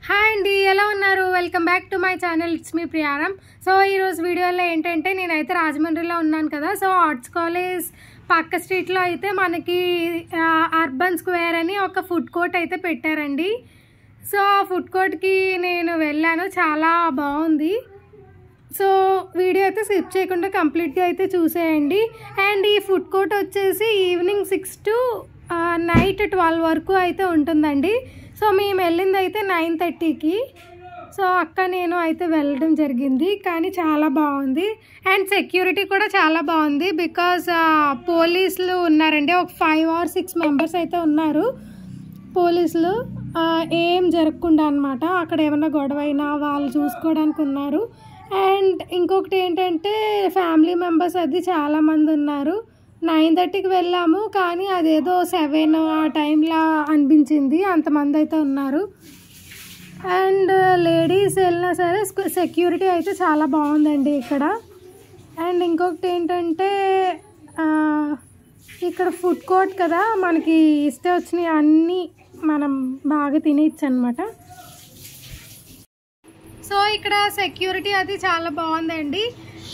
hi అండి ఎలా ఉన్నారు welcome back to my channel it's me Priyaram so ఈరోజు వీడియోలో ఏంటంటే నేనైతే రాజమండ్రిలో ఉన్నాను కదా సో ఆర్ట్స్ కాలేజ్ పక్క స్ట్రీట్లో అయితే మనకి ఆ, అర్బన్ స్క్వేర్ అని ఒక ఫుడ్ కోర్ట్ అయితే పెట్టారండి సో ఆ ఫుడ్ కోర్ట్కి నేను వెళ్ళాను చాలా బాగుంది సో వీడియో అయితే స్కిప్ చేయకుండా కంప్లీట్గా అయితే చూసేయండి అండ్ ఈ ఫుడ్ కోర్ట్ వచ్చేసి evening six to night twelve వరకు అయితే ఉంటుందండి సో మేము వెళ్ళింది అయితే నైన్ థర్టీకి సో అక్క నేను అయితే వెళ్ళడం జరిగింది కానీ చాలా బాగుంది అండ్ సెక్యూరిటీ కూడా చాలా బాగుంది బికాజ్ పోలీసులు ఉన్నారండి ఒక ఫైవ్ ఆర్ సిక్స్ మెంబర్స్ అయితే ఉన్నారు పోలీసులు ఆ, ఏం జరగకుండా అనమాట అక్కడ ఏమన్నా గొడవ అయినా వాళ్ళు చూసుకోవడానికి ఉన్నారు అండ్ ఇంకొకటి ఏంటంటే ఫ్యామిలీ మెంబర్స్ అది చాలామంది ఉన్నారు నైన్ థర్టీకి వెళ్ళాము కానీ అదేదో సెవెన్ ఆ టైంలో అనిపించింది అంతమంది అయితే ఉన్నారు అండ్ లేడీస్ వెళ్ళినా సరే సెక్యూరిటీ అయితే చాలా బాగుందండి ఇక్కడ అండ్ ఇంకొకటి ఏంటంటే ఆ, ఇక్కడ ఫుడ్ కోర్ట్ కదా మనకి ఇస్తే వచ్చినవి అన్నీ మనం బాగా తినేయచ్చు అనమాట సో ఇక్కడ సెక్యూరిటీ అది చాలా బాగుందండి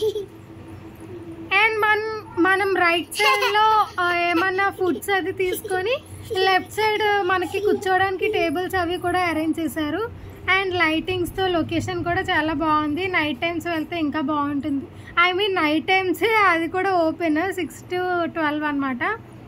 అండ్ మన మనం రైట్ సైడ్ లో ఆ, ఏమన్నా ఫుడ్స్ అది తీసుకొని లెఫ్ట్ సైడ్ మనకి కూర్చోవడానికి టేబుల్స్ అవి కూడా అరేంజ్ చేశారు అండ్ లైటింగ్స్ తో లొకేషన్ కూడా చాలా బాగుంది నైట్ టైమ్స్ వెళ్తే ఇంకా బాగుంటుంది ఐ మీన్ నైట్ టైమ్స్ అది కూడా ఓపెన్ సిక్స్ టు ట్వెల్వ్ అనమాట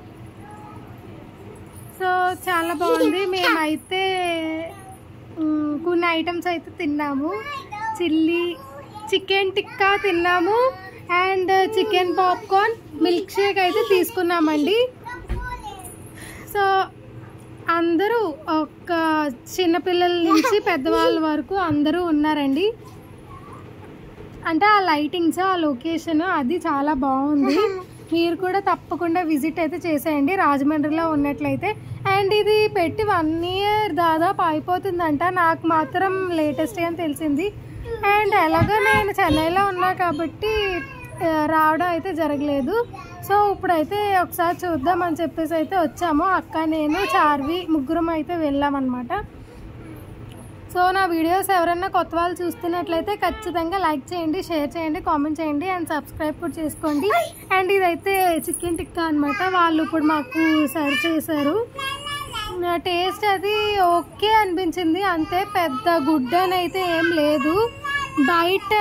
సో చాలా బాగుంది మేమైతే మ్, కొన్ని ఐటమ్స్ అయితే తిన్నాము చిల్లీ చికెన్ టిక్కా తిన్నాము and chicken popcorn milkshake అయితే తీసుకున్నామండి సో అందరూ ఒక చిన్నపిల్లల నుంచి పెద్దవాళ్ళ వరకు అందరూ ఉన్నారండి అంటే ఆ లైటింగ్స్ ఆ లొకేషన్ అది చాలా బాగుంది మీరు కూడా తప్పకుండా విజిట్ అయితే చేసేయండి రాజమండ్రిలో ఉన్నట్లయితే అండ్ ఇది పెట్టి వన్ ఇయర్ దాదాపు అయిపోతుందంట నాకు మాత్రం లేటెస్ట్ అని తెలిసింది అండ్ ఎలాగో నేను చెన్నైలో ఉన్నా కాబట్టి ఆ, రావడం అయితే జరగలేదు సో ఇప్పుడైతే ఒకసారి చూద్దాం అని చెప్పేసి అయితే వచ్చాము అక్క నేను చార్వి ముగ్గురం అయితే వెళ్ళామన్నమాట సో నా వీడియోస్ ఎవరైనా కొత్త వాళ్ళు చూస్తున్నట్లయితే ఖచ్చితంగా లైక్ చేయండి షేర్ చేయండి కామెంట్ చేయండి అండ్ సబ్స్క్రైబ్ కూడా చేసుకోండి అండ్ ఇదైతే చికెన్ టిక్కా అనమాట వాళ్ళు ఇప్పుడు మాకు సర్వ్ చేశారు నా టేస్ట్ అది ఓకే అనిపించింది అంతే పెద్ద గుడ్ అని అయితే ఏం లేదు బయట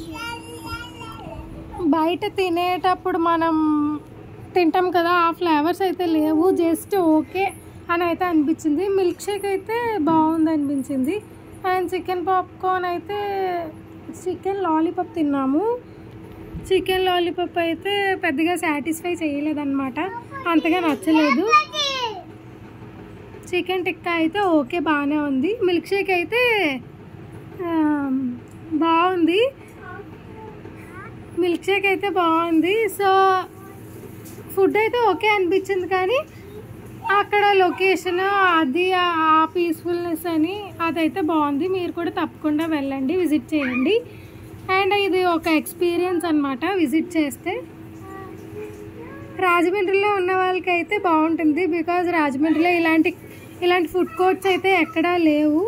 బయట తినేటప్పుడు మనం తింటాం కదా ఆ ఫ్లేవర్స్ అయితే లేవు జస్ట్ ఓకే అని అయితే అనిపించింది మిల్క్ షేక్ అయితే బాగుంది అనిపించింది అండ్ చికెన్ పాప్కార్న్ అయితే చికెన్ లాలీపాప్ తిన్నాము చికెన్ లాలీపాప్ అయితే పెద్దగా సాటిస్ఫై చేయలేదన్నమాట అంతగా నచ్చలేదు చికెన్ టిక్కా అయితే ఓకే బాగానే ఉంది మిల్క్ షేక్ అయితే ఆ, బాగుంది మిల్క్ షేక్ అయితే బాగుంది సో ఫుడ్ అయితే ఓకే అనిపించింది కానీ అక్కడ లొకేషన్ అది ఆ పీస్ఫుల్నెస్ అని అదైతే బాగుంది మీరు కూడా తప్పకుండా వెళ్ళండి విజిట్ చేయండి అండ్ ఇది ఒక ఎక్స్పీరియన్స్ అన్నమాట విజిట్ చేస్తే రాజమండ్రిలో ఉన్న వాళ్ళకి అయితే బాగుంటుంది బికాజ్ రాజమండ్రిలో ఇలాంటి ఇలాంటి ఫుడ్ కోర్ట్స్ అయితే ఎక్కడా లేవు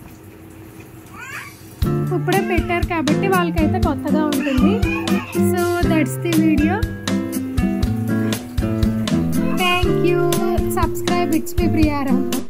ఇప్పుడే పెట్టారు కాబట్టి వాళ్ళకైతే కొత్తగా ఉంటుంది so that's the video thank you subscribe it's me ప్రియారం